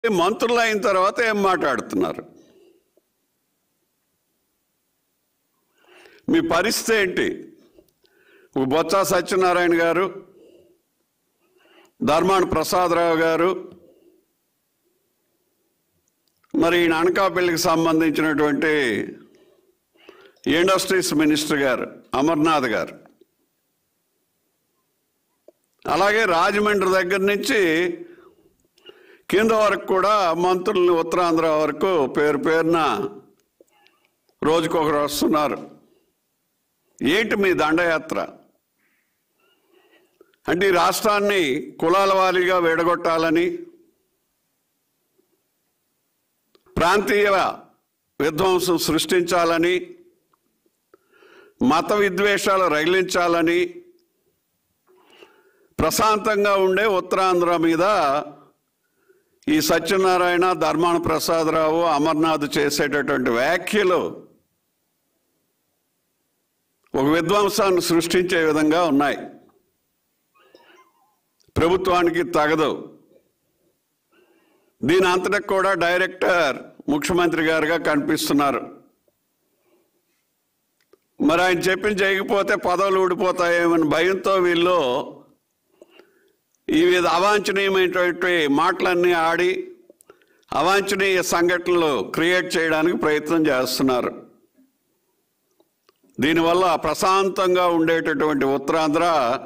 మంత్రులు అయిన తర్వాత ఏం మాట్లాడుతున్నారు మీ పరిస్థితి ఏంటి ఒక బొత్స సత్యనారాయణ గారు ధర్మాన ప్రసాదరావు గారు మరి ఈయన అనకాపల్లికి సంబంధించినటువంటి ఇండస్ట్రీస్ మినిస్టర్ గారు అమర్నాథ్ గారు అలాగే రాజమండ్రి దగ్గర నుంచి కింద వరకు కూడా మంత్రుల్ని ఉత్తరాంధ్ర వరకు పేరు పేరున రోజుకొకరు వస్తున్నారు ఏంటి మీ దండయాత్ర అంటే ఈ రాష్ట్రాన్ని కులాల వారీగా విడగొట్టాలని ప్రాంతీయ విధ్వంసం సృష్టించాలని మత విద్వేషాలు రగిలించాలని ప్రశాంతంగా ఉండే ఉత్తరాంధ్ర మీద ఈ సత్యనారాయణ ధర్మాన ప్రసాదరావు అమర్నాథ్ చేసేటటువంటి వ్యాఖ్యలు ఒక విధ్వంసాన్ని సృష్టించే విధంగా ఉన్నాయి ప్రభుత్వానికి తగదు దీని అంతటా కూడా డైరెక్టర్ ముఖ్యమంత్రి గారుగా కనిపిస్తున్నారు మరి ఆయన చెప్పిన చేయకపోతే పదవులు ఊడిపోతాయేమని భయంతో వీళ్ళు ఈ విధ అవాంఛనీయమైనటువంటి మాటలన్నీ ఆడి అవాంఛనీయ సంఘటనలు క్రియేట్ చేయడానికి ప్రయత్నం చేస్తున్నారు దీనివల్ల ప్రశాంతంగా ఉండేటటువంటి ఉత్తరాంధ్ర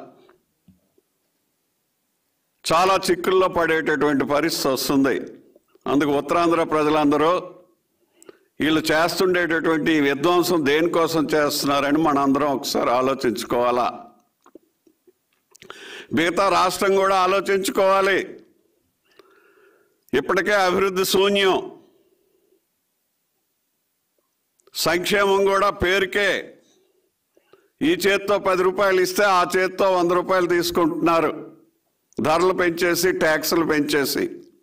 చాలా చిక్కుల్లో పడేటటువంటి పరిస్థితి వస్తుంది అందుకు ఉత్తరాంధ్ర ప్రజలందరూ వీళ్ళు చేస్తుండేటటువంటి ఈ విధ్వంసం దేనికోసం చేస్తున్నారని మనందరం ఒకసారి ఆలోచించుకోవాలా మిగతా రాష్ట్రం కూడా ఆలోచించుకోవాలి ఇప్పటికే అభివృద్ధి శూన్యం సంక్షేమం కూడా పేరుకే ఈ చేత్తో పది రూపాయలు ఇస్తే ఆ చేత్తో వంద రూపాయలు తీసుకుంటున్నారు ధరలు పెంచేసి ట్యాక్సులు పెంచేసి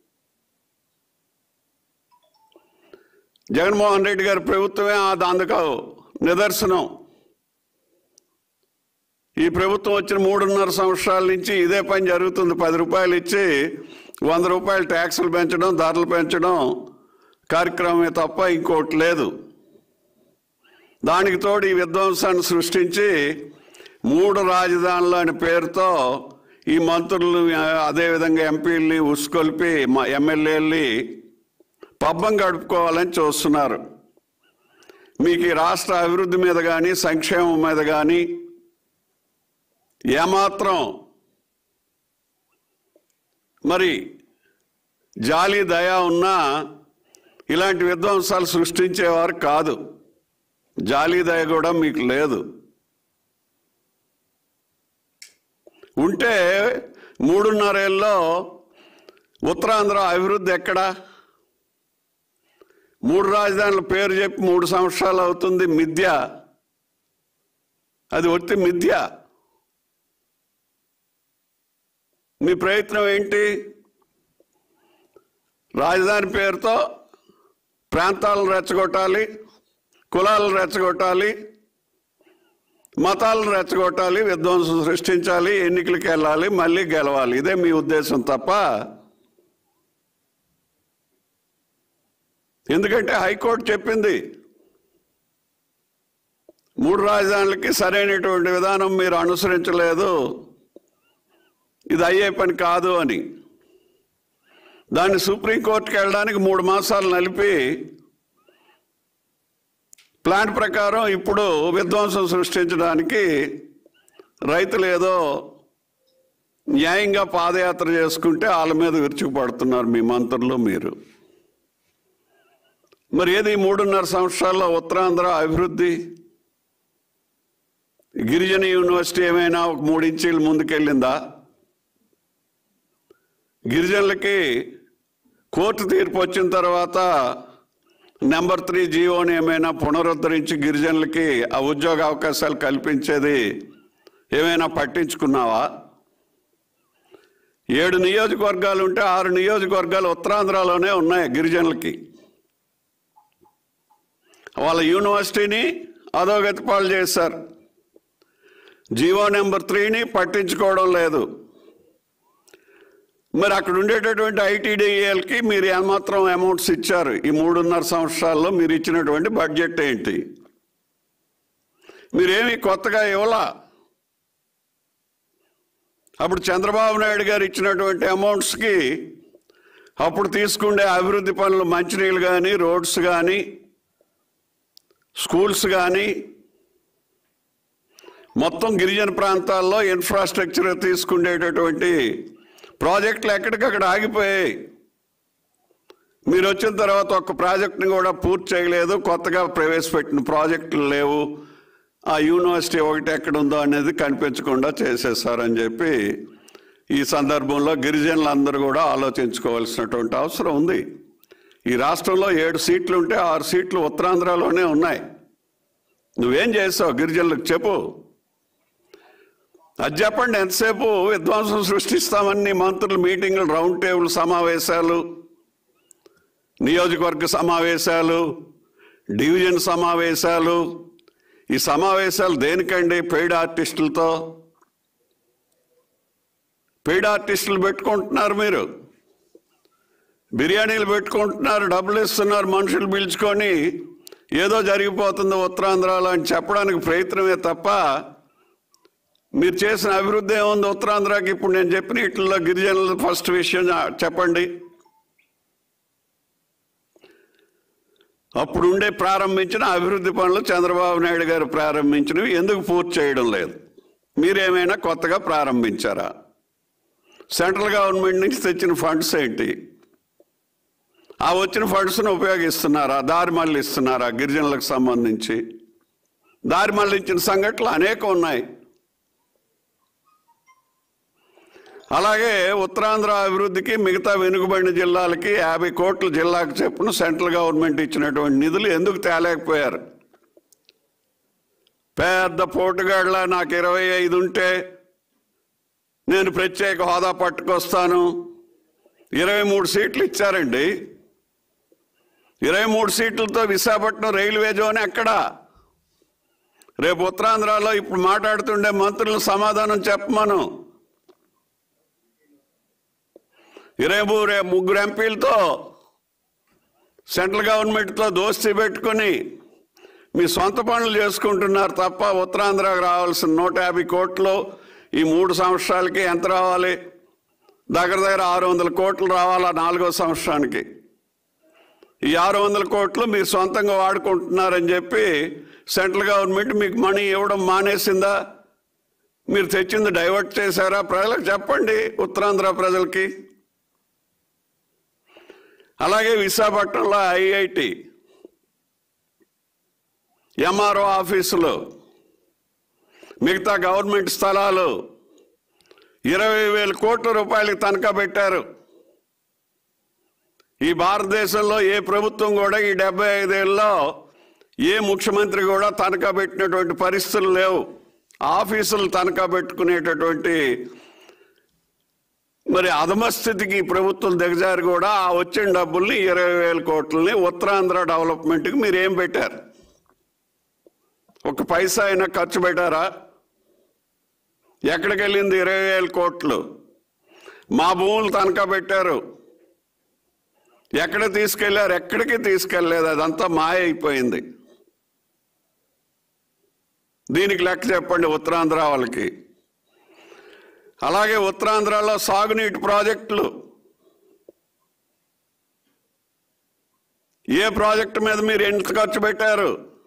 జగన్మోహన్ రెడ్డి గారి ప్రభుత్వమే ఆ అందుకు నిదర్శనం ఈ ప్రభుత్వం వచ్చిన మూడున్నర సంవత్సరాల నుంచి ఇదే పని జరుగుతుంది పది రూపాయలు ఇచ్చి వంద రూపాయలు ట్యాక్సులు పెంచడం ధరలు పెంచడం కార్యక్రమమే తప్ప ఇంకోటి లేదు దానికి తోడు ఈ విధ్వంసాన్ని సృష్టించి మూడు రాజధానులు అనే పేరుతో ఈ మంత్రులు అదేవిధంగా ఎంపీల్ని ఉసుకొల్పి మా ఎమ్మెల్యేల్ని పబ్బం గడుపుకోవాలని చూస్తున్నారు మీకు ఈ రాష్ట్ర అభివృద్ధి మీద కానీ సంక్షేమం మీద కానీ ఏమాత్రం మరి జాలి దయ ఉన్నా ఇలాంటి విధ్వంసాలు సృష్టించేవారు కాదు జాలి దయ కూడా మీకు లేదు ఉంటే మూడున్నరేళ్ళలో ఉత్తరాంధ్ర అభివృద్ధి ఎక్కడా మూడు రాజధానుల పేరు చెప్పి మూడు సంవత్సరాలు అవుతుంది మిథ్య అది ఒత్తి మిథ్య మీ ప్రయత్నం ఏంటి రాజధాని పేరుతో ప్రాంతాలను రెచ్చగొట్టాలి కులాలను రెచ్చగొట్టాలి మతాలను రెచ్చగొట్టాలి విధ్వంసం సృష్టించాలి ఎన్నికలకు వెళ్ళాలి మళ్ళీ గెలవాలి ఇదే మీ ఉద్దేశం తప్ప ఎందుకంటే హైకోర్టు చెప్పింది మూడు రాజధానులకి సరైనటువంటి విధానం మీరు అనుసరించలేదు ఇది అయ్యే పని కాదు అని దాన్ని సుప్రీంకోర్టుకి వెళ్ళడానికి మూడు మాసాలు నలిపి ప్లాన్ ప్రకారం ఇప్పుడు విధ్వంసం సృష్టించడానికి రైతులు ఏదో న్యాయంగా పాదయాత్ర చేసుకుంటే వాళ్ళ మీద విరుచుకుపడుతున్నారు మీ మంత్రులు మీరు మరి ఏది ఈ మూడున్నర సంవత్సరాల్లో ఉత్తరాంధ్ర అభివృద్ధి గిరిజన యూనివర్సిటీ ఏమైనా ఒక మూడు ఇంచీలు ముందుకెళ్ళిందా గిరిజనులకి కోర్టు తీర్పు వచ్చిన తర్వాత నెంబర్ త్రీ జీవోని ఏమైనా పునరుద్ధరించి గిరిజనులకి ఆ ఉద్యోగ అవకాశాలు కల్పించేది ఏమైనా పట్టించుకున్నావా ఏడు నియోజకవర్గాలు ఉంటే ఆరు నియోజకవర్గాలు ఉత్తరాంధ్రలోనే ఉన్నాయి గిరిజనులకి వాళ్ళ యూనివర్సిటీని అధోగతి పాలు చేశారు జీవో నెంబర్ త్రీని పట్టించుకోవడం లేదు మరి అక్కడ ఉండేటటువంటి ఐటీడీఏలకి మీరు ఏమాత్రం అమౌంట్స్ ఇచ్చారు ఈ మూడున్నర సంవత్సరాల్లో మీరు ఇచ్చినటువంటి బడ్జెట్ ఏంటి మీరేమి కొత్తగా ఇవ్వలా అప్పుడు చంద్రబాబు నాయుడు గారు ఇచ్చినటువంటి అమౌంట్స్కి అప్పుడు తీసుకుండే అభివృద్ధి పనులు మంచినీళ్ళు కానీ రోడ్స్ కానీ స్కూల్స్ కానీ మొత్తం గిరిజన ప్రాంతాల్లో ఇన్ఫ్రాస్ట్రక్చర్ తీసుకునేటటువంటి ప్రాజెక్టులు ఎక్కడికక్కడ ఆగిపోయాయి మీరు వచ్చిన తర్వాత ఒక ప్రాజెక్ట్ని కూడా పూర్తి చేయలేదు కొత్తగా ప్రవేశపెట్టిన ప్రాజెక్టులు లేవు ఆ యూనివర్సిటీ ఒకటి ఎక్కడ ఉందో అనేది కనిపించకుండా చేసేసారని చెప్పి ఈ సందర్భంలో గిరిజనులందరూ కూడా ఆలోచించుకోవాల్సినటువంటి అవసరం ఉంది ఈ రాష్ట్రంలో ఏడు సీట్లు ఉంటే ఆరు సీట్లు ఉత్తరాంధ్రలోనే ఉన్నాయి నువ్వేం చేసావు గిరిజనులకు చెప్పు అది చెప్పండి ఎంతసేపు విధ్వంసం సృష్టిస్తామని మంత్రులు మీటింగులు రౌండ్ టేబుల్ సమావేశాలు నియోజకవర్గ సమావేశాలు డివిజన్ సమావేశాలు ఈ సమావేశాలు దేనికండి పెయిడ్ ఆర్టిస్టులతో పెయిడ్ ఆర్టిస్టులు పెట్టుకుంటున్నారు మీరు బిర్యానీలు పెట్టుకుంటున్నారు డబ్బులు ఇస్తున్నారు మనుషులు పిలుచుకొని ఏదో జరిగిపోతుంది ఉత్తరాంధ్రలో అని చెప్పడానికి ప్రయత్నమే తప్ప మీరు చేసిన అభివృద్ధి ఏముంది ఉత్తరాంధ్రకి ఇప్పుడు నేను చెప్పిన వీటిల్లో గిరిజనుల ఫస్ట్ విషయం చెప్పండి అప్పుడు ఉండే ప్రారంభించిన అభివృద్ధి పనులు చంద్రబాబు నాయుడు గారు ప్రారంభించినవి ఎందుకు పూర్తి చేయడం లేదు మీరేమైనా కొత్తగా ప్రారంభించారా సెంట్రల్ గవర్నమెంట్ నుంచి తెచ్చిన ఫండ్స్ ఏంటి ఆ వచ్చిన ఫండ్స్ను ఉపయోగిస్తున్నారా దారి మళ్ళీ ఇస్తున్నారా గిరిజనులకు సంబంధించి దారి మళ్ళించిన సంఘటనలు అనేకం ఉన్నాయి అలాగే ఉత్తరాంధ్ర అభివృద్ధికి మిగతా వెనుకబడిన జిల్లాలకి యాభై కోట్ల జిల్లాకు చెప్పున సెంట్రల్ గవర్నమెంట్ ఇచ్చినటువంటి నిధులు ఎందుకు తేలేకపోయారు పెద్ద పోటుగాళ్ళ నాకు ఇరవై ఐదు ఉంటే నేను ప్రత్యేక హోదా పట్టుకొస్తాను ఇరవై మూడు సీట్లు ఇచ్చారండి ఇరవై మూడు సీట్లతో విశాఖపట్నం రైల్వే జోన్ ఎక్కడా రేపు ఉత్తరాంధ్రలో ఇప్పుడు మాట్లాడుతుండే మంత్రులు సమాధానం చెప్పమను ఇరవై మూడు ముగ్గురు ఎంపీలతో సెంట్రల్ గవర్నమెంట్తో దోస్తీ పెట్టుకొని మీ సొంత పనులు చేసుకుంటున్నారు తప్ప ఉత్తరాంధ్రకు రావాల్సిన నూట యాభై కోట్లు ఈ మూడు సంవత్సరాలకి ఎంత రావాలి దగ్గర దగ్గర ఆరు వందల కోట్లు రావాలా నాలుగో సంవత్సరానికి ఈ ఆరు వందల కోట్లు మీరు సొంతంగా వాడుకుంటున్నారని చెప్పి సెంట్రల్ గవర్నమెంట్ మీకు మనీ ఇవ్వడం మానేసిందా మీరు తెచ్చింది డైవర్ట్ చేశారా ప్రజలకు చెప్పండి ఉత్తరాంధ్ర ప్రజలకి అలాగే విశాఖపట్నంలో ఐఐటి ఎంఆర్ఓ ఆఫీసులు మిగతా గవర్నమెంట్ స్థలాలు ఇరవై వేల కోట్ల రూపాయలకి తనఖా పెట్టారు ఈ భారతదేశంలో ఏ ప్రభుత్వం కూడా ఈ డెబ్బై ఐదేళ్ళలో ఏ ముఖ్యమంత్రి కూడా తనఖా పెట్టినటువంటి పరిస్థితులు లేవు ఆఫీసులు తనఖా పెట్టుకునేటటువంటి మరి అధమస్థితికి ఈ ప్రభుత్వం దిగజారి కూడా ఆ వచ్చిన డబ్బుల్ని ఇరవై వేల కోట్లని ఉత్తరాంధ్ర డెవలప్మెంట్కి మీరు ఏం పెట్టారు ఒక పైసా అయినా ఖర్చు పెట్టారా ఎక్కడికి వెళ్ళింది ఇరవై వేల కోట్లు మా భూములు తనఖా పెట్టారు ఎక్కడ తీసుకెళ్లారు ఎక్కడికి తీసుకెళ్లేదు అదంతా మాయ అయిపోయింది దీనికి లెక్క చెప్పండి ఉత్తరాంధ్ర వాళ్ళకి అలాగే ఉత్తరాంధ్రలో సాగునీటి ప్రాజెక్టులు ఏ ప్రాజెక్టు మీద మీరు ఎంత ఖర్చు పెట్టారు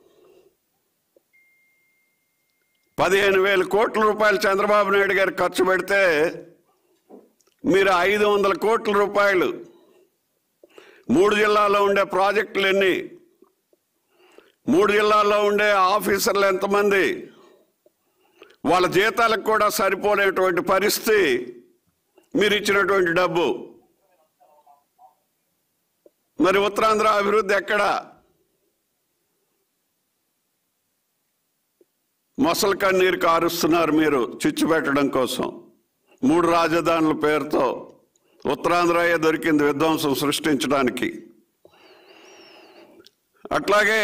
పదిహేను వేల కోట్ల రూపాయలు చంద్రబాబు నాయుడు గారు ఖర్చు పెడితే మీరు ఐదు వందల కోట్ల రూపాయలు మూడు జిల్లాల్లో ఉండే ప్రాజెక్టులు ఎన్ని మూడు జిల్లాల్లో ఉండే ఆఫీసర్లు ఎంతమంది వాళ్ళ జీతాలకు కూడా సరిపోలేటువంటి పరిస్థితి మీరు ఇచ్చినటువంటి డబ్బు మరి ఉత్తరాంధ్ర అభివృద్ధి ఎక్కడా మొసలు కన్నీరు కారుస్తున్నారు మీరు చిచ్చు పెట్టడం కోసం మూడు రాజధానుల పేరుతో ఉత్తరాంధ్రయే దొరికింది విధ్వంసం సృష్టించడానికి అట్లాగే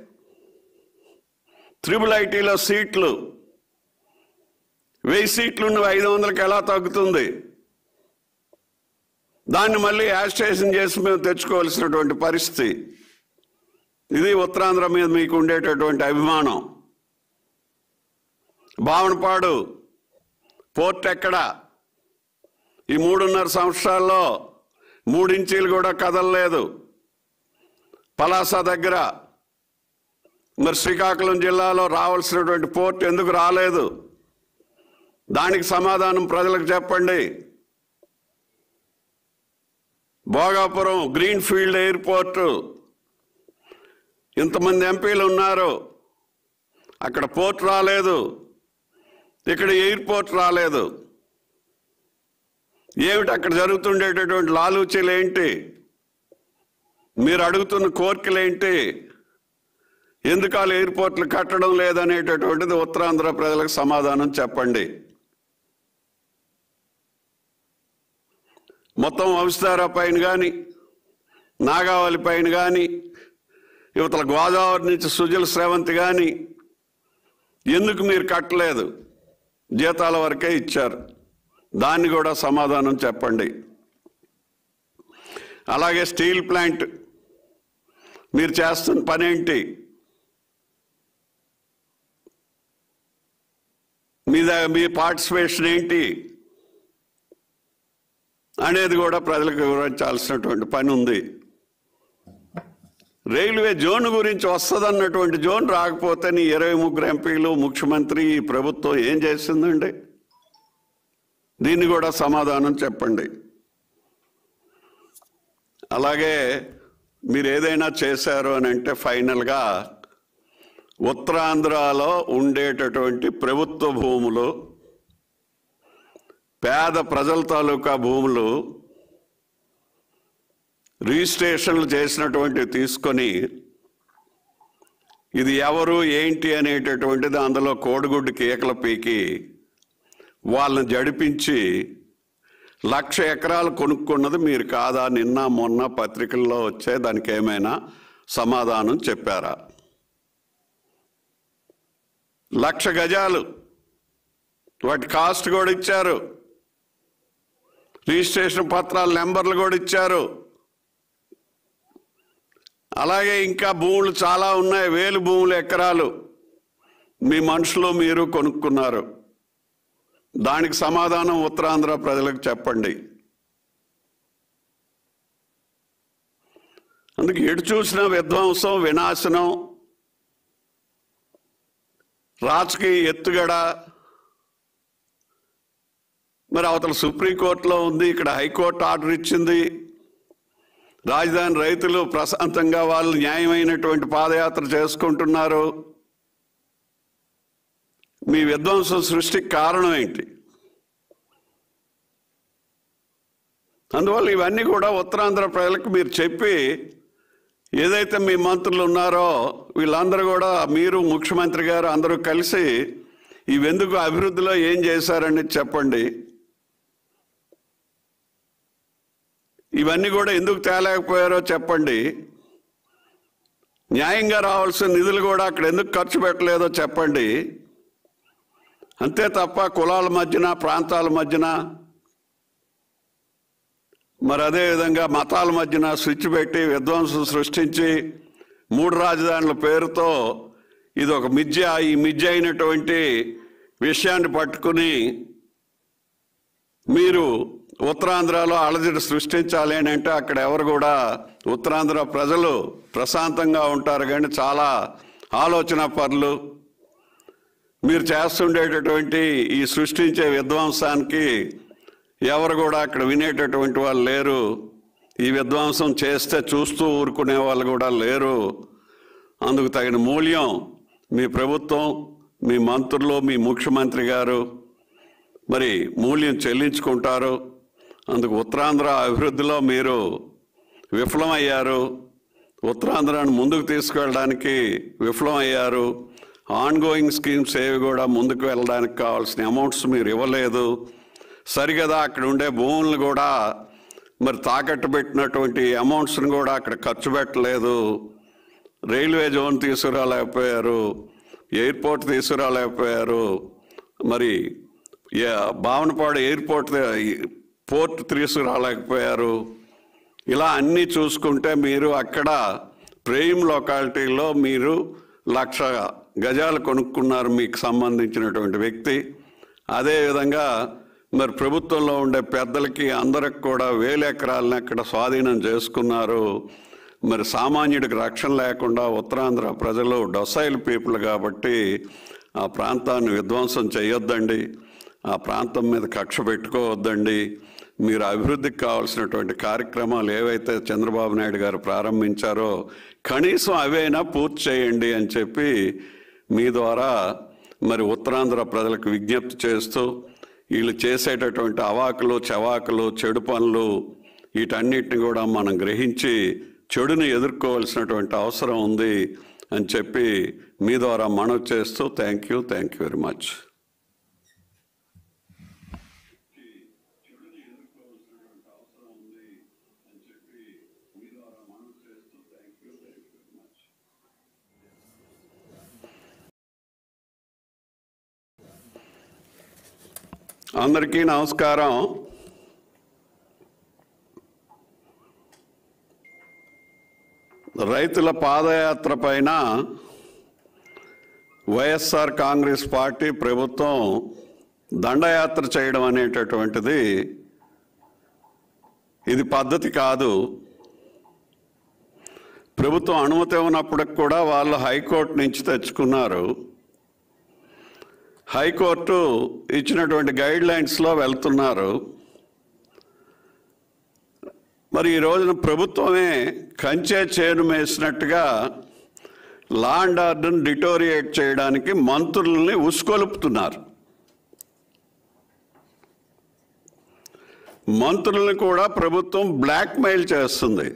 త్రిబుల్ ఐటీలో సీట్లు వెయ్యి సీట్లు నువ్వు ఐదు వందలకి ఎలా తగ్గుతుంది దాన్ని మళ్ళీ యాస్టేషన్ చేసి మేము తెచ్చుకోవాల్సినటువంటి పరిస్థితి ఇది ఉత్తరాంధ్ర మీద మీకు ఉండేటటువంటి అభిమానం భావనపాడు పోర్ట్ ఎక్కడ ఈ మూడున్నర సంవత్సరాల్లో మూడించీలు కూడా కదలలేదు పలాస దగ్గర మరి శ్రీకాకుళం జిల్లాలో రావాల్సినటువంటి పోర్ట్ ఎందుకు రాలేదు దానికి సమాధానం ప్రజలకు చెప్పండి భోగాపురం గ్రీన్ ఫీల్డ్ ఎయిర్పోర్టు ఇంతమంది ఎంపీలు ఉన్నారు అక్కడ పోర్ట్ రాలేదు ఇక్కడ ఎయిర్పోర్ట్ రాలేదు ఏమిటి అక్కడ జరుగుతుండేటటువంటి లాలూచీలు ఏంటి మీరు అడుగుతున్న కోరికలు ఏంటి ఎందుకు వాళ్ళు ఎయిర్పోర్ట్లు కట్టడం లేదనేటటువంటిది ఉత్తరాంధ్ర ప్రజలకు సమాధానం చెప్పండి మొత్తం వంశధార పైన కానీ నాగావళి పైన కానీ యువతల గోదావరి నుంచి సుజల స్రవంతి కానీ ఎందుకు మీరు కట్టలేదు జీతాల వరకే ఇచ్చారు దాన్ని కూడా సమాధానం చెప్పండి అలాగే స్టీల్ ప్లాంట్ మీరు చేస్తున్న పనేంటి మీ ద- మీ పార్టిసిపేషన్ ఏంటి అనేది కూడా ప్రజలకు వివరించాల్సినటువంటి పని ఉంది రైల్వే జోన్ గురించి వస్తుందన్నటువంటి జోన్ రాకపోతే నీ ఇరవై ముగ్గురు ఎంపీలు ముఖ్యమంత్రి ఈ ప్రభుత్వం ఏం చేసిందండి దీన్ని కూడా సమాధానం చెప్పండి అలాగే మీరు ఏదైనా చేశారు అని అంటే ఫైనల్గా ఉత్తరాంధ్రలో ఉండేటటువంటి ప్రభుత్వ భూములు పేద ప్రజల తాలూకా భూములు రిజిస్ట్రేషన్లు చేసినటువంటివి తీసుకొని ఇది ఎవరు ఏంటి అనేటటువంటిది అందులో కోడిగుడ్డు కేకల పీకి వాళ్ళని జడిపించి లక్ష ఎకరాలు కొనుక్కున్నది మీరు కాదా నిన్న మొన్న పత్రికల్లో వచ్చే దానికి ఏమైనా సమాధానం చెప్పారా లక్ష గజాలు వాటి కాస్ట్ కూడా ఇచ్చారు రిజిస్ట్రేషన్ పత్రాల నెంబర్లు కూడా ఇచ్చారు అలాగే ఇంకా భూములు చాలా ఉన్నాయి వేలు భూములు ఎకరాలు మీ మనుషులు మీరు కొనుక్కున్నారు దానికి సమాధానం ఉత్తరాంధ్ర ప్రజలకు చెప్పండి అందుకే ఎటు చూసిన విధ్వంసం వినాశనం రాజకీయ ఎత్తుగడ మరి అవతల సుప్రీంకోర్టులో ఉంది ఇక్కడ హైకోర్టు ఆర్డర్ ఇచ్చింది రాజధాని రైతులు ప్రశాంతంగా వాళ్ళు న్యాయమైనటువంటి పాదయాత్ర చేసుకుంటున్నారు మీ విధ్వంసం సృష్టికి కారణం ఏంటి అందువల్ల ఇవన్నీ కూడా ఉత్తరాంధ్ర ప్రజలకు మీరు చెప్పి ఏదైతే మీ మంత్రులు ఉన్నారో వీళ్ళందరూ కూడా మీరు ముఖ్యమంత్రి గారు అందరూ కలిసి ఇవెందుకు అభివృద్ధిలో ఏం చేశారని చెప్పండి ఇవన్నీ కూడా ఎందుకు తేలేకపోయారో చెప్పండి న్యాయంగా రావాల్సిన నిధులు కూడా అక్కడ ఎందుకు ఖర్చు పెట్టలేదో చెప్పండి అంతే తప్ప కులాల మధ్యన ప్రాంతాల మధ్యన మరి అదేవిధంగా మతాల మధ్యన స్విచ్ పెట్టి విధ్వంసం సృష్టించి మూడు రాజధానుల పేరుతో ఇది ఒక మిథ్య ఈ మిథ్య అయినటువంటి విషయాన్ని పట్టుకుని మీరు ఉత్తరాంధ్రలో అలజడి సృష్టించాలి అని అంటే అక్కడ ఎవరు కూడా ఉత్తరాంధ్ర ప్రజలు ప్రశాంతంగా ఉంటారు కానీ చాలా ఆలోచన పరులు మీరు చేస్తుండేటటువంటి ఈ సృష్టించే విధ్వంసానికి ఎవరు కూడా అక్కడ వినేటటువంటి వాళ్ళు లేరు ఈ విధ్వంసం చేస్తే చూస్తూ ఊరుకునే వాళ్ళు కూడా లేరు అందుకు తగిన మూల్యం మీ ప్రభుత్వం మీ మంత్రులు మీ ముఖ్యమంత్రి గారు మరి మూల్యం చెల్లించుకుంటారు అందుకు ఉత్తరాంధ్ర అభివృద్ధిలో మీరు విఫలమయ్యారు ఉత్తరాంధ్రాన్ని ముందుకు తీసుకెళ్ళడానికి విఫలమయ్యారు ఆన్ గోయింగ్ స్కీమ్స్ ఏవి కూడా ముందుకు వెళ్ళడానికి కావాల్సిన అమౌంట్స్ మీరు ఇవ్వలేదు సరిగదా అక్కడ ఉండే భూములను కూడా మరి తాకట్టు పెట్టినటువంటి అమౌంట్స్ని కూడా అక్కడ ఖర్చు పెట్టలేదు రైల్వే జోన్ తీసుకురాలేకపోయారు ఎయిర్పోర్ట్ తీసుకురాలేకపోయారు మరి ఏ- భావనపాడు ఎయిర్పోర్ట్ పోర్ట్ తీసుకురాలేకపోయారు ఇలా అన్నీ చూసుకుంటే మీరు అక్కడ ప్రేమ్ లొకాలిటీలో మీరు లక్ష గజాలు కొనుక్కున్నారు మీకు సంబంధించినటువంటి వ్యక్తి అదేవిధంగా మరి ప్రభుత్వంలో ఉండే పెద్దలకి అందరికి కూడా వేల ఎకరాలను అక్కడ స్వాధీనం చేసుకున్నారు మరి సామాన్యుడికి రక్షణ లేకుండా ఉత్తరాంధ్ర ప్రజలు డొసైల్ పీపుల్ కాబట్టి ఆ ప్రాంతాన్ని విధ్వంసం చేయొద్దండి ఆ ప్రాంతం మీద కక్ష పెట్టుకోవద్దండి మీరు అభివృద్ధికి కావాల్సినటువంటి కార్యక్రమాలు ఏవైతే చంద్రబాబు నాయుడు గారు ప్రారంభించారో కనీసం అవైనా పూర్తి చేయండి అని చెప్పి మీ ద్వారా మరి ఉత్తరాంధ్ర ప్రజలకు విజ్ఞప్తి చేస్తూ వీళ్ళు చేసేటటువంటి అవాకులు చవాకులు చెడు పనులు వీటన్నిటిని కూడా మనం గ్రహించి చెడుని ఎదుర్కోవాల్సినటువంటి అవసరం ఉంది అని చెప్పి మీ ద్వారా మనవి చేస్తూ thank you thank you very much అందరికీ నమస్కారం రైతుల పాదయాత్ర పైన వైఎస్ఆర్ కాంగ్రెస్ పార్టీ ప్రభుత్వం దండయాత్ర చేయడం అనేటటువంటిది ఇది పద్ధతి కాదు ప్రభుత్వం అనుమతి ఇవ్వనప్పటికి కూడా వాళ్ళు హైకోర్టు నుంచి తెచ్చుకున్నారు హైకోర్టు ఇచ్చినటువంటి గైడ్ లైన్స్లో వెళ్తున్నారు మరి ఈ రోజున ప్రభుత్వమే కంచే చేను వేసినట్టుగా లా అండ్ ఆర్డర్ని డిటోరియేట్ చేయడానికి మంత్రుల్ని ఉసుకొలుపుతున్నారు మంత్రుల్ని కూడా ప్రభుత్వం బ్లాక్మెయిల్ చేస్తుంది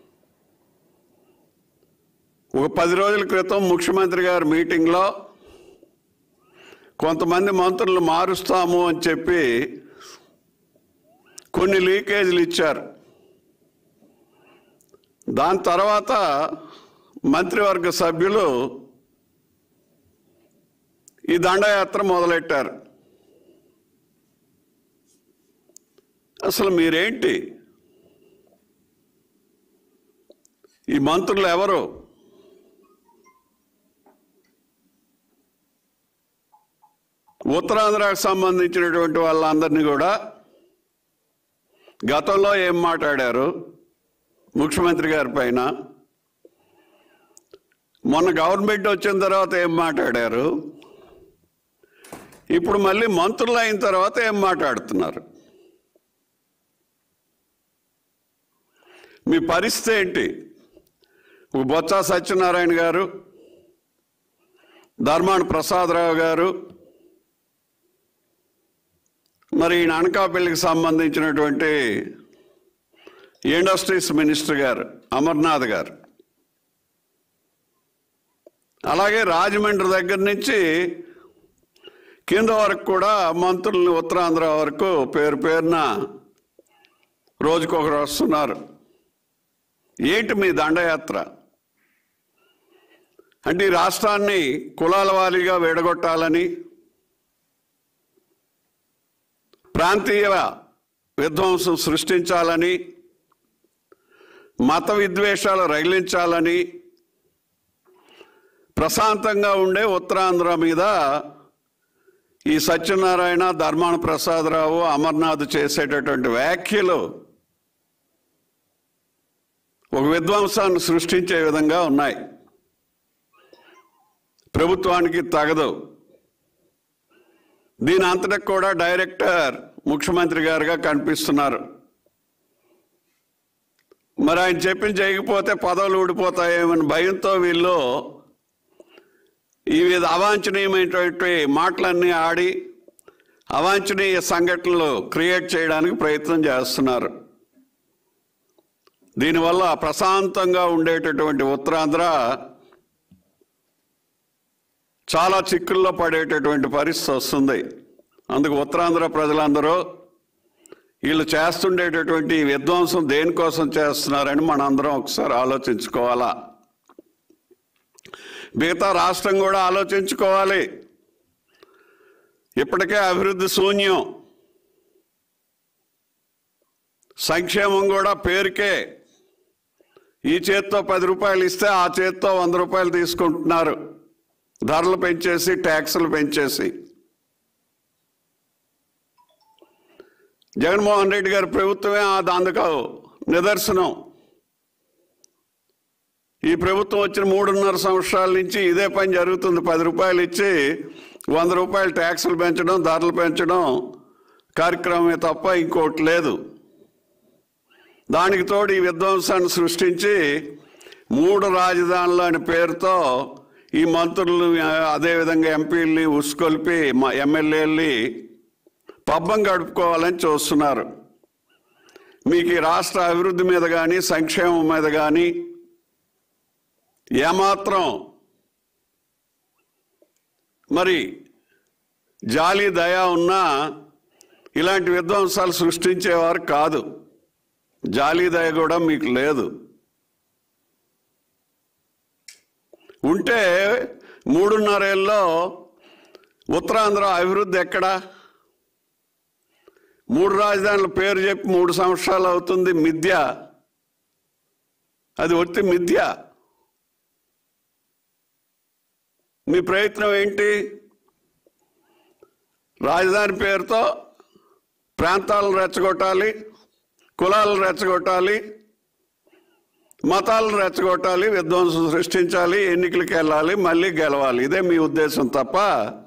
ఒక పది రోజుల క్రితం ముఖ్యమంత్రి గారి మీటింగ్లో కొంతమంది మంత్రులు మారుస్తాము అని చెప్పి కొన్ని లీకేజీలు ఇచ్చారు దాని తర్వాత మంత్రివర్గ సభ్యులు ఈ దండయాత్ర మొదలెట్టారు అసలు మీరేంటి ఈ మంత్రులు ఎవరు ఉత్తరాంధ్రకు సంబంధించినటువంటి వాళ్ళందరినీ కూడా గతంలో ఏం మాట్లాడారు ముఖ్యమంత్రి గారి పైన మొన్న గవర్నమెంట్ వచ్చిన తర్వాత ఏం మాట్లాడారు ఇప్పుడు మళ్ళీ మంత్రులు అయిన తర్వాత ఏం మాట్లాడుతున్నారు మీ పరిస్థితి ఏంటి ఒక బొత్స సత్యనారాయణ గారు ధర్మాన ప్రసాదరావు గారు మరి ఈయన అనకాపల్లికి సంబంధించినటువంటి ఇండస్ట్రీస్ మినిస్టర్ గారు అమర్నాథ్ గారు అలాగే రాజమండ్రి దగ్గర నుంచి కింద వరకు కూడా మంత్రుల్ని ఉత్తరాంధ్ర వరకు పేరు పేరున రోజుకొకరు వస్తున్నారు ఏంటి మీ దండయాత్ర అంటే ఈ రాష్ట్రాన్ని కులాల వారీగా విడగొట్టాలని ప్రాంతీయ విధ్వంసం సృష్టించాలని మత విద్వేషాలు రగిలించాలని ప్రశాంతంగా ఉండే ఉత్తరాంధ్ర మీద ఈ సత్యనారాయణ ధర్మాన ప్రసాదరావు అమర్నాథ్ చేసేటటువంటి వ్యాఖ్యలు ఒక విధ్వంసాన్ని సృష్టించే విధంగా ఉన్నాయి ప్రభుత్వానికి తగదు దీని అంతటికి కూడా డైరెక్టర్ ముఖ్యమంత్రి గారుగా కనిపిస్తున్నారు మరి ఆయన చెప్పిన చేయకపోతే పదవులు ఊడిపోతాయేమని భయంతో వీళ్ళు ఈ విధ అవాంఛనీయమైనటువంటి మాటలన్నీ ఆడి అవాంఛనీయ సంఘటనలు క్రియేట్ చేయడానికి ప్రయత్నం చేస్తున్నారు దీనివల్ల ప్రశాంతంగా ఉండేటటువంటి ఉత్తరాంధ్ర చాలా చిక్కుల్లో పడేటటువంటి పరిస్థితి వస్తుంది అందుకు ఉత్తరాంధ్ర ప్రజలందరూ వీళ్ళు చేస్తుండేటటువంటి ఈ విధ్వంసం దేనికోసం చేస్తున్నారని మనందరం ఒకసారి ఆలోచించుకోవాలా మిగతా రాష్ట్రం కూడా ఆలోచించుకోవాలి ఇప్పటికే అభివృద్ధి శూన్యం సంక్షేమం కూడా పేరుకే ఈ చేత్తో పది రూపాయలు ఇస్తే ఆ చేత్తో వంద రూపాయలు తీసుకుంటున్నారు ధరలు పెంచేసి ట్యాక్సులు పెంచేసి జగన్మోహన్ రెడ్డి గారి ప్రభుత్వమే ఆ అందుకు నిదర్శనం ఈ ప్రభుత్వం వచ్చిన మూడున్నర సంవత్సరాల నుంచి ఇదే పని జరుగుతుంది పది రూపాయలు ఇచ్చి వంద రూపాయలు ట్యాక్సులు పెంచడం ధరలు పెంచడం కార్యక్రమమే తప్ప ఇంకోటి లేదు దానికి తోడు ఈ విధ్వంసాన్ని సృష్టించి మూడు రాజధానులు అనే పేరుతో ఈ మంత్రులు అదేవిధంగా ఎంపీల్ని ఉసుకొల్పి మా ఎమ్మెల్యేల్ని పబ్బం గడుపుకోవాలని చూస్తున్నారు మీకు ఈ రాష్ట్ర అభివృద్ధి మీద కానీ సంక్షేమం మీద కానీ ఏమాత్రం మరి జాలి దయ ఉన్నా ఇలాంటి విధ్వంసాలు సృష్టించేవారు కాదు జాలి దయ కూడా మీకు లేదు ఉంటే మూడున్నరేళ్ళలో ఉత్తరాంధ్ర అభివృద్ధి ఎక్కడా మూడు రాజధానుల పేరు చెప్పి మూడు సంవత్సరాలు అవుతుంది మిథ్య అది ఒత్తి మిథ్య మీ ప్రయత్నం ఏంటి రాజధాని పేరుతో ప్రాంతాలను రెచ్చగొట్టాలి కులాలను రెచ్చగొట్టాలి మతాలను రెచ్చగొట్టాలి విధ్వంసం సృష్టించాలి ఎన్నికలకు వెళ్ళాలి మళ్ళీ గెలవాలి ఇదే మీ ఉద్దేశం తప్ప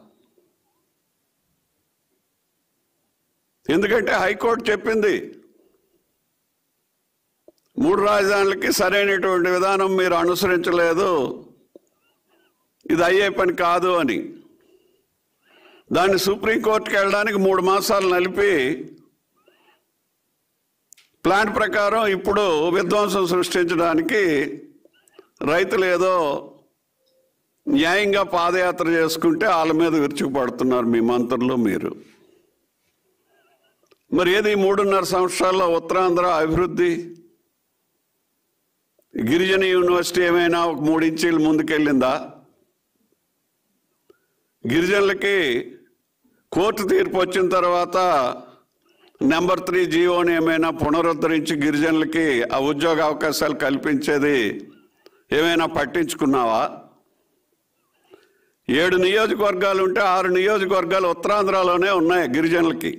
ఎందుకంటే హైకోర్టు చెప్పింది మూడు రాజధానులకి సరైనటువంటి విధానం మీరు అనుసరించలేదు ఇది అయ్యే పని కాదు అని దాన్ని సుప్రీంకోర్టుకి వెళ్ళడానికి మూడు మాసాలు నలిపి ప్లాన్ ప్రకారం ఇప్పుడు విధ్వంసం సృష్టించడానికి రైతులు ఏదో న్యాయంగా పాదయాత్ర చేసుకుంటే వాళ్ళ మీద విరుచుకుపడుతున్నారు మీ మంత్రులు మీరు మరి ఏది ఈ మూడున్నర సంవత్సరాల్లో ఉత్తరాంధ్ర అభివృద్ధి గిరిజన యూనివర్సిటీ ఏమైనా ఒక మూడు ఇంచీలు ముందుకెళ్ళిందా గిరిజనులకి కోర్టు తీర్పు వచ్చిన తర్వాత నెంబర్ త్రీ జీవోని ఏమైనా పునరుద్ధరించి గిరిజనులకి ఆ ఉద్యోగ అవకాశాలు కల్పించేది ఏమైనా పట్టించుకున్నావా ఏడు నియోజకవర్గాలు ఉంటే ఆరు నియోజకవర్గాలు ఉత్తరాంధ్రలోనే ఉన్నాయి గిరిజనులకి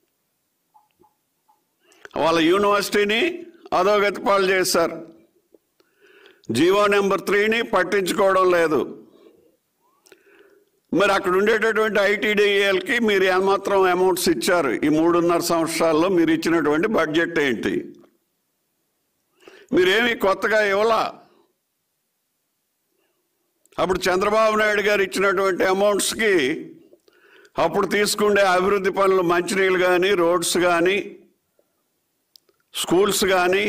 వాళ్ళ యూనివర్సిటీని అధోగతి పాలు చేశారు జీవో నెంబర్ త్రీని పట్టించుకోవడం లేదు మరి అక్కడ ఉండేటటువంటి ఐటీడీఏలకి మీరు ఏమాత్రం అమౌంట్స్ ఇచ్చారు ఈ మూడున్నర సంవత్సరాల్లో మీరు ఇచ్చినటువంటి బడ్జెట్ ఏంటి మీరేమి కొత్తగా ఇవ్వలా అప్పుడు చంద్రబాబు నాయుడు గారు ఇచ్చినటువంటి అమౌంట్స్కి అప్పుడు తీసుకుండే అభివృద్ధి పనులు మంచినీళ్ళు కానీ రోడ్స్ కానీ స్కూల్స్ కానీ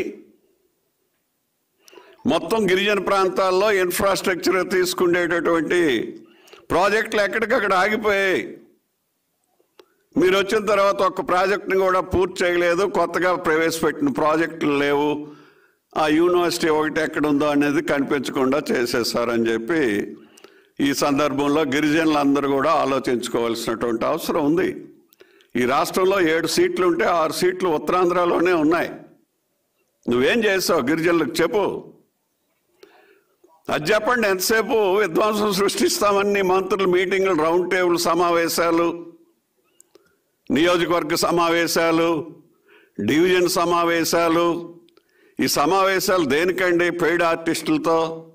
మొత్తం గిరిజన ప్రాంతాల్లో ఇన్ఫ్రాస్ట్రక్చర్ తీసుకునేటటువంటి ప్రాజెక్టులు ఎక్కడికక్కడ ఆగిపోయాయి మీరు వచ్చిన తర్వాత ఒక్క ప్రాజెక్ట్ని కూడా పూర్తి చేయలేదు కొత్తగా ప్రవేశపెట్టిన ప్రాజెక్టులు లేవు ఆ యూనివర్సిటీ ఒకటి ఎక్కడ ఉందో అనేది కనిపించకుండా చేసేసారని చెప్పి ఈ సందర్భంలో గిరిజనులందరూ కూడా ఆలోచించుకోవాల్సినటువంటి అవసరం ఉంది ఈ రాష్ట్రంలో ఏడు సీట్లు ఉంటే ఆరు సీట్లు ఉత్తరాంధ్రలోనే ఉన్నాయి నువ్వేం చేసావు గిరిజనులకు చెప్పు అది చెప్పండి ఎంతసేపు విధ్వంసం సృష్టిస్తామని మంత్రులు మీటింగులు రౌండ్ టేబుల్ సమావేశాలు నియోజకవర్గ సమావేశాలు డివిజన్ సమావేశాలు ఈ సమావేశాలు దేనికండి పెయిడ్ ఆర్టిస్టులతో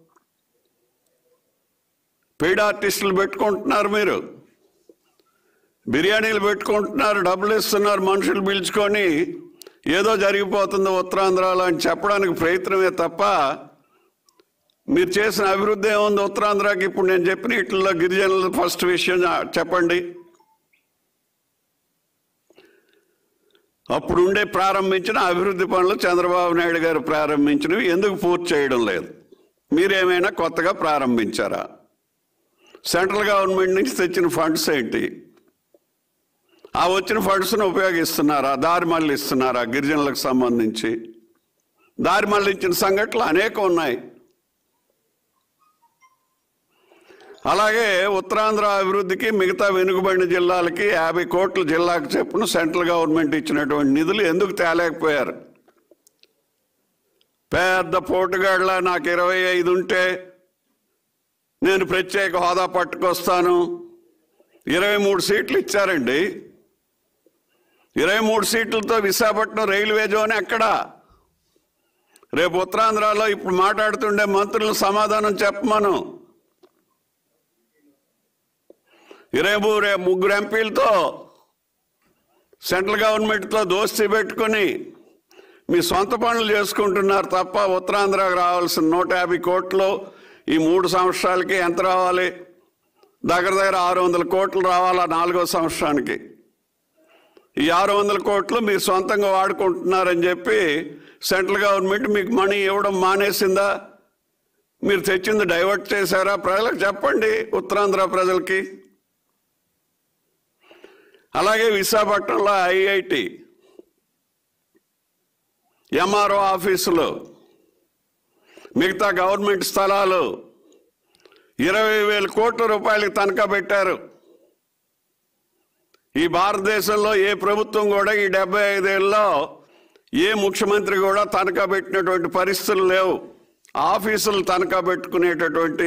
పెయిడ్ ఆర్టిస్టులు పెట్టుకుంటున్నారు మీరు బిర్యానీలు పెట్టుకుంటున్నారు డబ్బులు ఇస్తున్నారు మనుషులు పిలుచుకొని ఏదో జరిగిపోతుంది ఉత్తరాంధ్రలో అని చెప్పడానికి ప్రయత్నమే తప్ప మీరు చేసిన అభివృద్ధి ఏముంది ఉత్తరాంధ్రకి ఇప్పుడు నేను చెప్పిన వీటిల్లో గిరిజనుల ఫస్ట్ విషయం చెప్పండి అప్పుడు ఉండే ప్రారంభించిన అభివృద్ధి పనులు చంద్రబాబు నాయుడు గారు ప్రారంభించినవి ఎందుకు పూర్తి చేయడం లేదు మీరేమైనా కొత్తగా ప్రారంభించారా సెంట్రల్ గవర్నమెంట్ నుంచి తెచ్చిన ఫండ్స్ ఏంటి ఆ వచ్చిన ఫండ్స్ను ఉపయోగిస్తున్నారా దారి మళ్ళిస్తున్నారా గిరిజనులకు సంబంధించి దారి మళ్ళించిన సంఘటనలు అనేకం ఉన్నాయి అలాగే ఉత్తరాంధ్ర అభివృద్ధికి మిగతా వెనుకబడిన జిల్లాలకి యాభై కోట్ల జిల్లాకు చెప్పున సెంట్రల్ గవర్నమెంట్ ఇచ్చినటువంటి నిధులు ఎందుకు తేలేకపోయారు పెద్ద పోటుగాళ్ళ నాకు ఇరవై ఐదు ఉంటే నేను ప్రత్యేక హోదా పట్టుకొస్తాను ఇరవై మూడు సీట్లు ఇచ్చారండి ఇరవై మూడు సీట్లతో విశాఖపట్నం రైల్వే జోన్ ఎక్కడా రేపు ఉత్తరాంధ్రలో ఇప్పుడు మాట్లాడుతుండే మంత్రులు సమాధానం చెప్పమను ఇరవై మూడు ముగ్గురు ఎంపీలతో సెంట్రల్ గవర్నమెంట్తో దోస్తీ పెట్టుకుని మీ సొంత పనులు చేసుకుంటున్నారు తప్ప ఉత్తరాంధ్రకు రావాల్సిన నూట యాభై కోట్లు ఈ మూడు సంవత్సరాలకి ఎంత రావాలి దగ్గర దగ్గర ఆరు వందల కోట్లు రావాలా నాలుగో సంవత్సరానికి ఈ ఆరు వందల కోట్లు మీరు సొంతంగా వాడుకుంటున్నారని చెప్పి సెంట్రల్ గవర్నమెంట్ మీకు మనీ ఇవ్వడం మానేసిందా మీరు తెచ్చింది డైవర్ట్ చేశారా ప్రజలకు చెప్పండి ఉత్తరాంధ్ర ప్రజలకి అలాగే విశాఖపట్నంలో ఐఐటి ఎంఆర్ఓ ఆఫీసులు మిగతా గవర్నమెంట్ స్థలాలు ఇరవై వేల కోట్ల రూపాయలకి తనఖా పెట్టారు ఈ భారతదేశంలో ఏ ప్రభుత్వం కూడా ఈ డెబ్బై ఐదేళ్ళలో ఏ ముఖ్యమంత్రి కూడా తనఖా పెట్టినటువంటి పరిస్థితులు లేవు ఆఫీసులు తనఖా పెట్టుకునేటటువంటి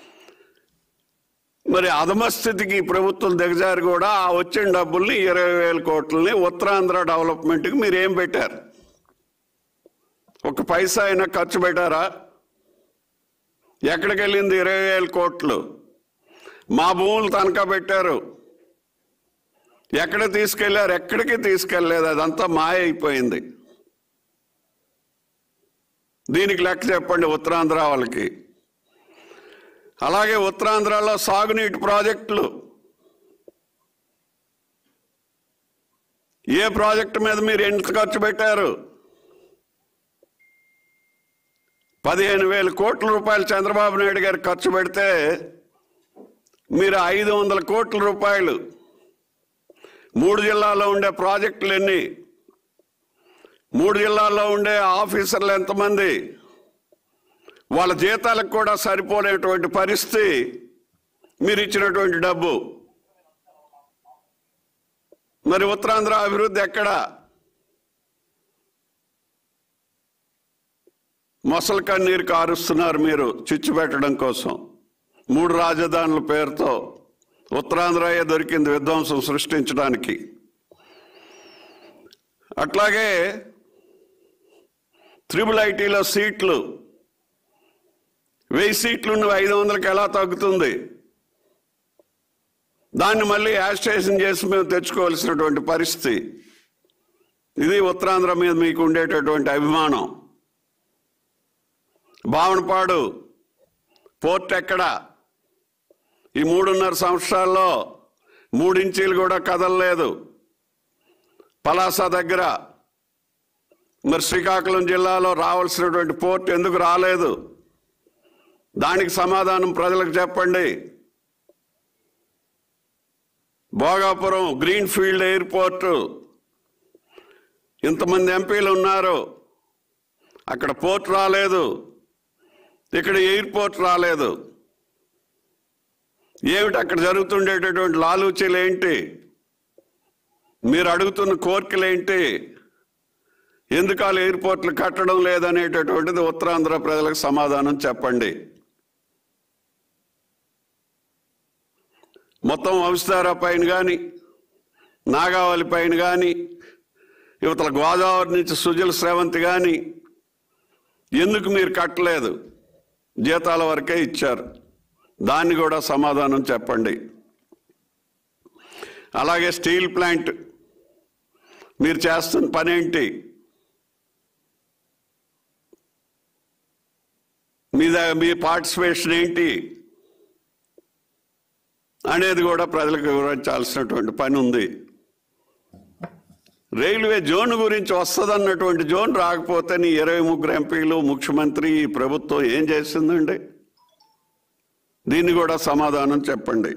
మరి అధమస్థితికి ఈ ప్రభుత్వం దిగజారి కూడా ఆ వచ్చిన డబ్బుల్ని ఇరవై వేల కోట్లని ఉత్తరాంధ్ర డెవలప్మెంట్కి మీరు ఏం పెట్టారు ఒక పైసా అయినా ఖర్చు పెట్టారా ఎక్కడికి వెళ్ళింది ఇరవై వేల కోట్లు మా భూములు తనఖా పెట్టారు ఎక్కడ తీసుకెళ్లారు ఎక్కడికి తీసుకెళ్లేదు అదంతా మాయ అయిపోయింది దీనికి లెక్క చెప్పండి ఉత్తరాంధ్ర వాళ్ళకి అలాగే ఉత్తరాంధ్రలో సాగునీటి ప్రాజెక్టులు ఏ ప్రాజెక్టు మీద మీరు ఎంత ఖర్చు పెట్టారు పదిహేను వేల కోట్ల రూపాయలు చంద్రబాబు నాయుడు గారు ఖర్చు పెడితే మీరు ఐదు వందల కోట్ల రూపాయలు మూడు జిల్లాల్లో ఉండే ప్రాజెక్టులు ఎన్ని మూడు జిల్లాల్లో ఉండే ఆఫీసర్లు ఎంతమంది వాళ్ళ జీతాలకు కూడా సరిపోలేటువంటి పరిస్థితి మీరు ఇచ్చినటువంటి డబ్బు మరి ఉత్తరాంధ్ర అభివృద్ధి ఎక్కడ మొసలు కన్నీరు కారుస్తున్నారు మీరు చిచ్చు పెట్టడం కోసం మూడు రాజధానుల పేరుతో ఉత్తరాంధ్రయే దొరికింది విధ్వంసం సృష్టించడానికి అట్లాగే త్రిబుల్ ఐటీలో సీట్లు వెయ్యి సీట్లు నువ్వు ఐదు వందలకి ఎలా తగ్గుతుంది దాన్ని మళ్ళీ యాస్టేషన్ చేసి మేము తెచ్చుకోవాల్సినటువంటి పరిస్థితి ఇది ఉత్తరాంధ్ర మీద మీకు ఉండేటటువంటి అభిమానం భావనపాడు పోర్ట్ ఎక్కడ ఈ మూడున్నర సంవత్సరాల్లో మూడించీలు కూడా కదలలేదు పలాస దగ్గర మరి శ్రీకాకుళం జిల్లాలో రావాల్సినటువంటి పోర్ట్ ఎందుకు రాలేదు దానికి సమాధానం ప్రజలకు చెప్పండి భోగాపురం గ్రీన్ ఫీల్డ్ ఎయిర్పోర్ట్ ఇంతమంది ఎంపీలు ఉన్నారు అక్కడ పోర్ట్ రాలేదు ఇక్కడ ఎయిర్పోర్ట్ రాలేదు ఏమిటి అక్కడ జరుగుతుండేటటువంటి లాలూచీలు ఏంటి మీరు అడుగుతున్న కోరికలు ఏంటి ఎందుకు వాళ్ళు ఎయిర్పోర్ట్లు కట్టడం లేదనేటటువంటిది ఉత్తరాంధ్ర ప్రజలకు సమాధానం చెప్పండి మొత్తం వంశధార పైన కానీ నాగావళి పైన కానీ యువతల గోదావరి నుంచి సుజల స్రవంతి కానీ ఎందుకు మీరు కట్టలేదు జీతాల వరకే ఇచ్చారు దాన్ని కూడా సమాధానం చెప్పండి అలాగే స్టీల్ ప్లాంట్ మీరు చేస్తున్న పనేంటి మీ ద- మీ పార్టిసిపేషన్ ఏంటి అనేది కూడా ప్రజలకు వివరించాల్సినటువంటి పని ఉంది రైల్వే జోన్ గురించి వస్తుందన్నటువంటి జోన్ రాకపోతే నీ ఇరవై ముగ్గురు ఎంపీలు ముఖ్యమంత్రి ఈ ప్రభుత్వం ఏం చేసిందండి దీన్ని కూడా సమాధానం చెప్పండి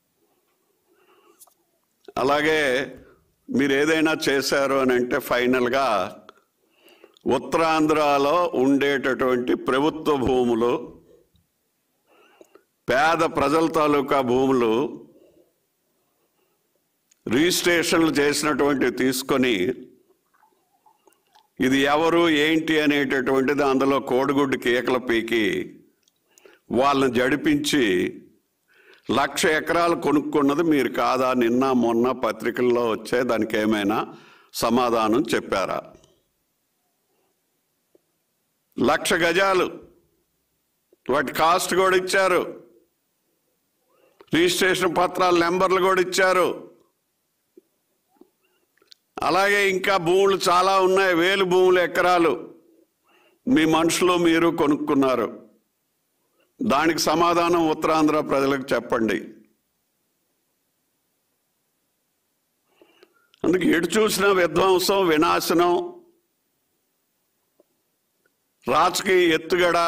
అలాగే మీరు ఏదైనా చేశారు అని అంటే ఫైనల్గా ఉత్తరాంధ్రలో ఉండేటటువంటి ప్రభుత్వ భూములు పేద ప్రజల తాలూకా భూములు రిజిస్ట్రేషన్లు చేసినటువంటి తీసుకొని ఇది ఎవరు ఏంటి అనేటటువంటిది అందులో కోడిగుడ్డు కేకల పీకి వాళ్ళని జడిపించి లక్ష ఎకరాలు కొనుక్కున్నది మీరు కాదా నిన్న మొన్న పత్రికల్లో వచ్చే దానికి ఏమైనా సమాధానం చెప్పారా లక్ష గజాలు వాటి కాస్ట్ కూడా ఇచ్చారు రిజిస్ట్రేషన్ పత్రాల నెంబర్లు కూడా ఇచ్చారు అలాగే ఇంకా భూములు చాలా ఉన్నాయి వేలు భూములు ఎకరాలు మీ మనుషులు మీరు కొనుక్కున్నారు దానికి సమాధానం ఉత్తరాంధ్ర ప్రజలకు చెప్పండి అందుకే ఎటు చూసిన విధ్వంసం వినాశనం రాజకీయ ఎత్తుగడ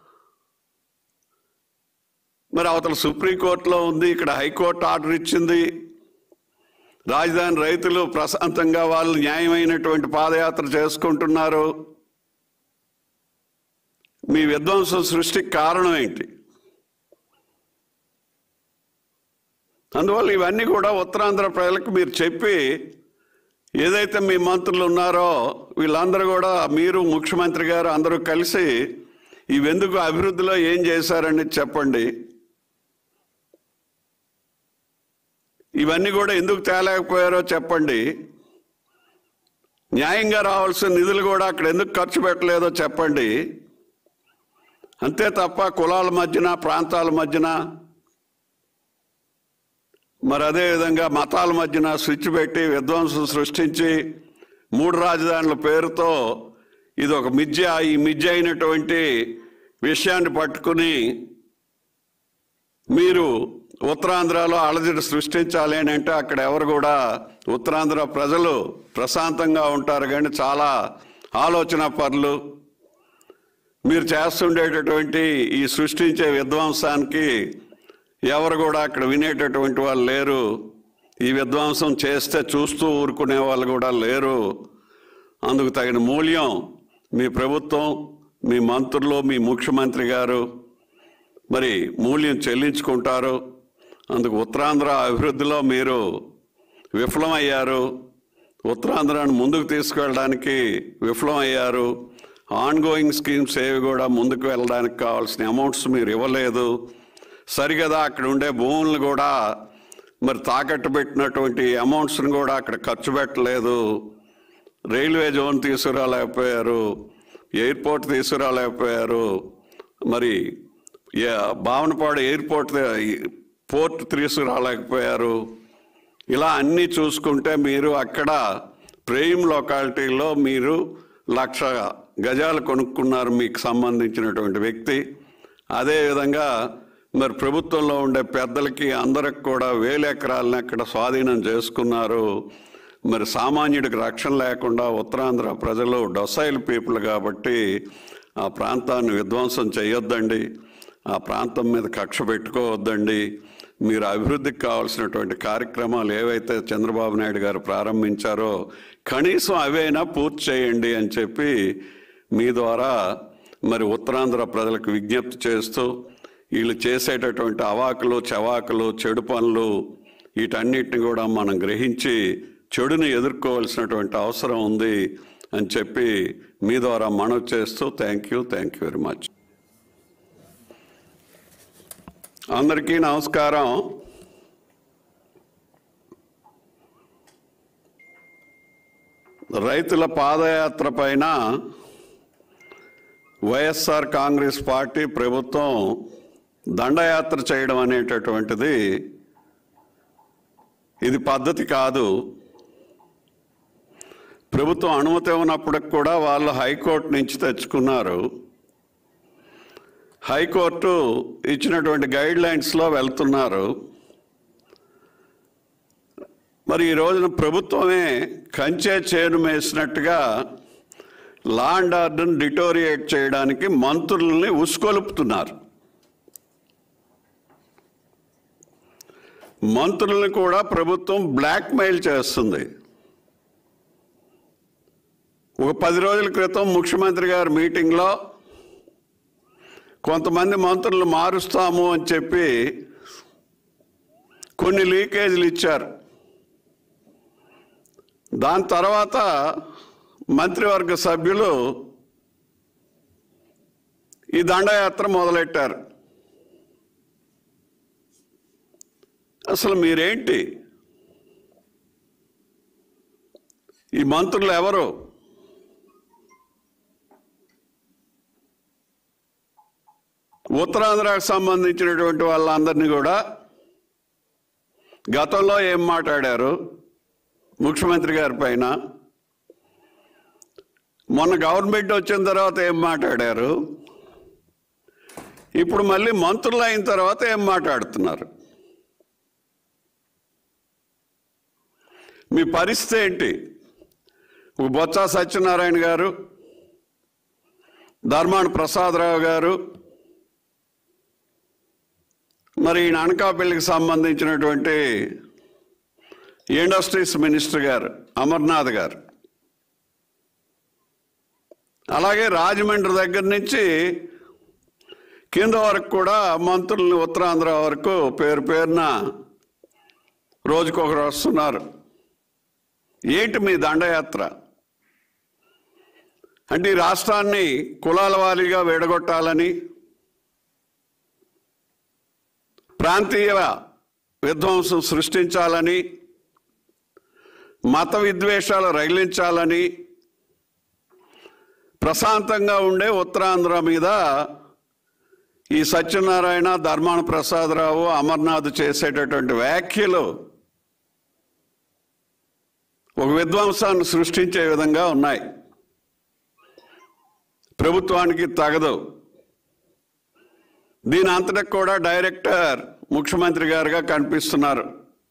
మరి అవతల సుప్రీంకోర్టులో ఉంది ఇక్కడ హైకోర్టు ఆర్డర్ ఇచ్చింది రాజధాని రైతులు ప్రశాంతంగా వాళ్ళు న్యాయమైనటువంటి పాదయాత్ర చేసుకుంటున్నారు మీ విధ్వంసం సృష్టికి కారణం ఏంటి అందువల్ల ఇవన్నీ కూడా ఉత్తరాంధ్ర ప్రజలకు మీరు చెప్పి ఏదైతే మీ మంత్రులు ఉన్నారో వీళ్ళందరూ కూడా మీరు ముఖ్యమంత్రి గారు అందరూ కలిసి ఇవెందుకు అభివృద్ధిలో ఏం చేశారని చెప్పండి ఇవన్నీ కూడా ఎందుకు తేలేకపోయారో చెప్పండి న్యాయంగా రావాల్సిన నిధులు కూడా అక్కడ ఎందుకు ఖర్చు పెట్టలేదో చెప్పండి అంతే తప్ప కులాల మధ్యన ప్రాంతాల మధ్యన మరి అదే విధంగా మతాల మధ్యన స్విచ్ పెట్టి విధ్వంసం సృష్టించి మూడు రాజధానుల పేరుతో ఇది ఒక మిథ్య ఈ మిథ్య అయినటువంటి విషయాన్ని పట్టుకుని మీరు ఉత్తరాంధ్రలో అలజడి సృష్టించాలి అని అంటే అక్కడ ఎవరు కూడా ఉత్తరాంధ్ర ప్రజలు ప్రశాంతంగా ఉంటారు కానీ చాలా ఆలోచన పరులు మీరు చేస్తుండేటటువంటి ఈ సృష్టించే విధ్వంసానికి ఎవరు కూడా అక్కడ వినేటటువంటి వాళ్ళు లేరు ఈ విధ్వంసం చేస్తే చూస్తూ ఊరుకునే వాళ్ళు కూడా లేరు అందుకు తగిన మూల్యం మీ ప్రభుత్వం మీ మంత్రులు మీ ముఖ్యమంత్రి గారు మరి మూల్యం చెల్లించుకుంటారు అందుకు ఉత్తరాంధ్ర అభివృద్ధిలో మీరు విఫలమయ్యారు ఉత్తరాంధ్రాన్ని ముందుకు తీసుకువెళ్ళడానికి విఫలమయ్యారు ఆన్గోయింగ్ స్కీమ్స్ ఏవి కూడా ముందుకు వెళ్ళడానికి కావాల్సిన అమౌంట్స్ మీరు ఇవ్వలేదు సరిగదా అక్కడ ఉండే భూములను కూడా మరి తాకట్టు పెట్టినటువంటి అమౌంట్స్ని కూడా అక్కడ ఖర్చు పెట్టలేదు రైల్వే జోన్ తీసుకురాలేకపోయారు ఎయిర్పోర్ట్ తీసుకురాలేకపోయారు మరి ఏ- భావనపాడు ఎయిర్పోర్ట్ పోర్ట్ తీసుకురాలేకపోయారు ఇలా అన్నీ చూసుకుంటే మీరు అక్కడ ప్రేమ్ లొకాలిటీలో మీరు లక్ష గజాలు కొనుక్కున్నారు మీకు సంబంధించినటువంటి వ్యక్తి అదేవిధంగా మరి ప్రభుత్వంలో ఉండే పెద్దలకి అందరికి కూడా వేల ఎకరాలను అక్కడ స్వాధీనం చేసుకున్నారు మరి సామాన్యుడికి రక్షణ లేకుండా ఉత్తరాంధ్ర ప్రజలు డొసైల్ పీపుల్ కాబట్టి ఆ ప్రాంతాన్ని విధ్వంసం చేయొద్దండి ఆ ప్రాంతం మీద కక్ష పెట్టుకోవద్దండి మీరు అభివృద్ధికి కావాల్సినటువంటి కార్యక్రమాలు ఏవైతే చంద్రబాబు నాయుడు గారు ప్రారంభించారో కనీసం అవైనా పూర్తి చేయండి అని చెప్పి మీ ద్వారా మరి ఉత్తరాంధ్ర ప్రజలకు విజ్ఞప్తి చేస్తూ వీళ్ళు చేసేటటువంటి అవాకులు చవాకులు చెడు పనులు వీటన్నిటిని కూడా మనం గ్రహించి చెడుని ఎదుర్కోవాల్సినటువంటి అవసరం ఉంది అని చెప్పి మీ ద్వారా మనవి చేస్తూ thank you thank you very much అందరికీ నమస్కారం రైతుల పాదయాత్ర పైన వైఎస్ఆర్ కాంగ్రెస్ పార్టీ ప్రభుత్వం దండయాత్ర చేయడం అనేటటువంటిది ఇది పద్ధతి కాదు ప్రభుత్వం అనుమతి ఇవ్వనప్పటికి కూడా వాళ్ళు హైకోర్టు నుంచి తెచ్చుకున్నారు హైకోర్టు ఇచ్చినటువంటి గైడ్ లైన్స్లో వెళ్తున్నారు మరి ఈ రోజున ప్రభుత్వమే కంచే చేను మేసినట్టుగా లా అండ్ ఆర్డర్ని డిటోరియేట్ చేయడానికి మంత్రుల్ని ఉసుకొలుపుతున్నారు మంత్రుల్ని కూడా ప్రభుత్వం బ్లాక్మెయిల్ చేస్తుంది ఒక పది రోజుల క్రితం ముఖ్యమంత్రి గారి మీటింగ్లో కొంతమంది మంత్రులు మారుస్తాము అని చెప్పి కొన్ని లీకేజీలు ఇచ్చారు దాని తర్వాత మంత్రివర్గ సభ్యులు ఈ దండయాత్ర మొదలెట్టారు అసలు మీరేంటి ఈ మంత్రులు ఎవరు ఉత్తరాంధ్రకు సంబంధించినటువంటి వాళ్ళందరినీ కూడా గతంలో ఏం మాట్లాడారు ముఖ్యమంత్రి గారి పైన మొన్న గవర్నమెంట్ వచ్చిన తర్వాత ఏం మాట్లాడారు ఇప్పుడు మళ్ళీ మంత్రులు అయిన తర్వాత ఏం మాట్లాడుతున్నారు మీ పరిస్థితి ఏంటి ఒక బొత్స సత్యనారాయణ గారు ధర్మాన ప్రసాదరావు గారు మరి ఈయన అనకాపల్లికి సంబంధించినటువంటి ఇండస్ట్రీస్ మినిస్టర్ గారు అమర్నాథ్ గారు అలాగే రాజమండ్రి దగ్గర నుంచి కింద వరకు కూడా మంత్రుల్ని ఉత్తరాంధ్ర వరకు పేరు పేరున రోజుకొకరు వస్తున్నారు ఏంటి మీ దండయాత్ర అంటే ఈ రాష్ట్రాన్ని కులాల వారీగా విడగొట్టాలని ప్రాంతీయ విధ్వంసం సృష్టించాలని మత విద్వేషాలు రగిలించాలని ప్రశాంతంగా ఉండే ఉత్తరాంధ్ర మీద ఈ సత్యనారాయణ ధర్మాన ప్రసాదరావు అమర్నాథ్ చేసేటటువంటి వ్యాఖ్యలు ఒక విధ్వంసాన్ని సృష్టించే విధంగా ఉన్నాయి ప్రభుత్వానికి తగదు దీని అంతటా కూడా డైరెక్టర్ ముఖ్యమంత్రి గారుగా కనిపిస్తున్నారు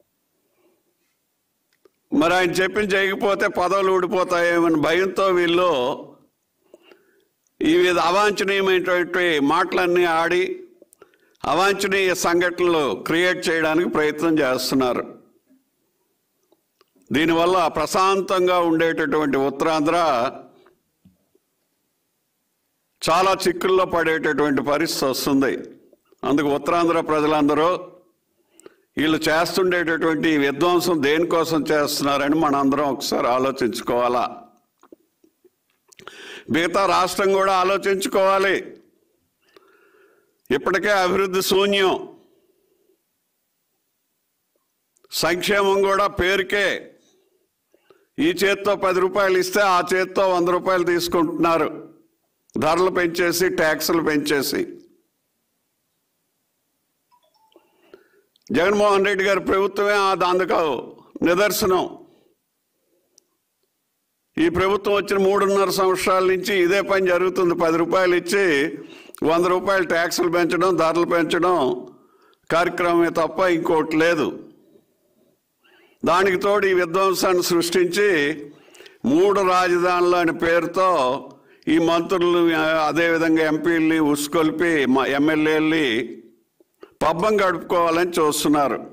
మరి ఆయన చెప్పిన చేయకపోతే పదవులు ఊడిపోతాయేమని భయంతో వీళ్ళు ఈ విధ అవాంఛనీయమైనటువంటి మాటలన్నీ ఆడి అవాంఛనీయ సంఘటనలు క్రియేట్ చేయడానికి ప్రయత్నం చేస్తున్నారు దీనివల్ల ప్రశాంతంగా ఉండేటటువంటి ఉత్తరాంధ్ర చాలా చిక్కుల్లో పడేటటువంటి పరిస్థితి వస్తుంది అందుకు ఉత్తరాంధ్ర ప్రజలందరూ వీళ్ళు చేస్తుండేటటువంటి ఈ విధ్వంసం దేనికోసం చేస్తున్నారని మనందరం ఒకసారి ఆలోచించుకోవాలా మిగతా రాష్ట్రం కూడా ఆలోచించుకోవాలి ఇప్పటికే అభివృద్ధి శూన్యం సంక్షేమం కూడా పేరుకే ఈ చేత్తో పది రూపాయలు ఇస్తే ఆ చేత్తో వంద రూపాయలు తీసుకుంటున్నారు ధరలు పెంచేసి ట్యాక్సులు పెంచేసి జగన్మోహన్ రెడ్డి గారి ప్రభుత్వమే ఆ అందుకు నిదర్శనం ఈ ప్రభుత్వం వచ్చిన మూడున్నర సంవత్సరాల నుంచి ఇదే పని జరుగుతుంది పది రూపాయలు ఇచ్చి వంద రూపాయలు ట్యాక్సులు పెంచడం ధరలు పెంచడం కార్యక్రమమే తప్ప ఇంకోటి లేదు దానికి తోడు ఈ విధ్వంసాన్ని సృష్టించి మూడు రాజధానులు అనే పేరుతో ఈ మంత్రులు అదేవిధంగా ఎంపీల్ని ఉసుకొల్పి మా ఎమ్మెల్యేల్ని పబ్బం గడుపుకోవాలని చూస్తున్నారు